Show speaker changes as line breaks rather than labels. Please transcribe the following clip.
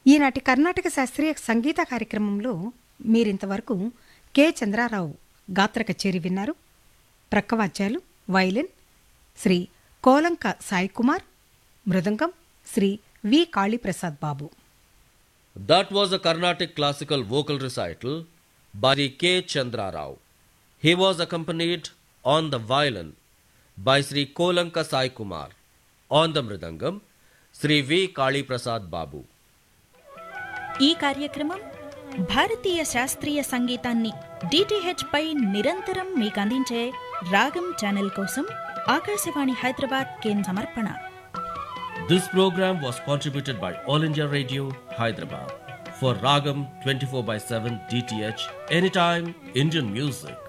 ఈనాటి కర్ణాటక శాస్త్రీయ సంగీత కార్యక్రమంలో మీరింతవరకు కె చంద్రారావు గాత్ర కచేరి విన్నారు ప్రక్కవాద్యాలు వైలిన్ శ్రీ కోలంక సాయి కుమార్ మృదంగం Sri V Kaliprasad Babu
That was a Carnatic classical vocal recital by the K. Chandra Rao. He was accompanied on the violin by Sri Kolanka Sai Kumar, on the mridangam Sri V. Kali Prasad Babu.
ఈ కార్యక్రమం భారతీయ శాస్త్రీయ సంగీతాన్ని DTH పై నిరంతరం మీకు అందించే రాగం channel కోసం ఆకాశవాణి హైదరాబాద్ కేంద్ర సమర్పణ
This program was contributed by All India Radio, Hyderabad. For Ragam 24 by 7 DTH, anytime Indian music.